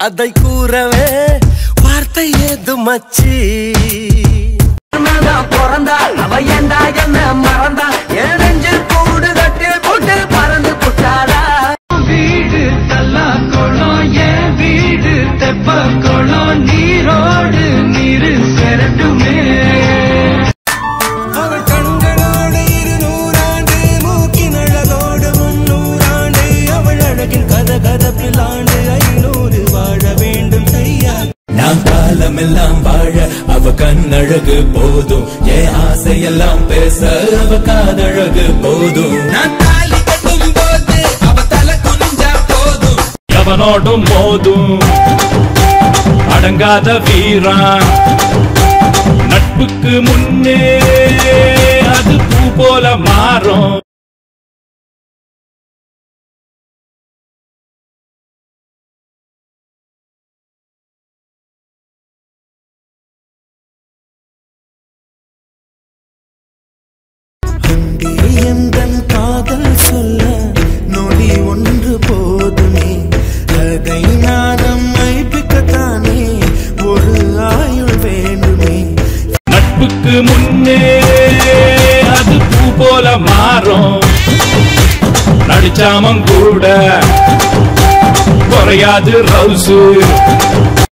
அதை கூறவே வார்த்தை ஏது மச்சி தான் பிறந்தா அவ ஏண்டா என்ன மறந்தா என் நெஞ்சில் கூடு கட்டி போட்டு பறந்து புட்டாடா வீடு தல்லா குளம் என் வீடு தெப்ப குளம் நீரோடு நீரு செரட்டுமே அவள் கண்களோடு இருநூறாண்டு மூக்கின் அழகோடு முன்னூறாண்டு அவள் அழகின் கத கதப்பில் ஆண்டு ஐநூறு வாழ வேண்டும் ஐயா நான் காலமெல்லாம் வாழ அவ கண்ணழகு போதும் என் ஆசையெல்லாம் பேச அவ காதழகு போதும் நான் தாலி கட்டும் போது அவ தலை குனிஞ்சா போதும் எவனோடும் மோதும் அடங்காத வீரா நட்புக்கு முன்னே அது பூ போல மாறும் அன்பே எந்தன் காதல் சொல்ல நொடி ஒன்று போதுமே அதை நான் மைப்பிக்கத்தானே ஒரு ஆயுள் வேண்டுமே நட்புக்கு முன்னே அது பூ போல மாறும் நடிச்சாமம் கூட குறையாது ரவுசு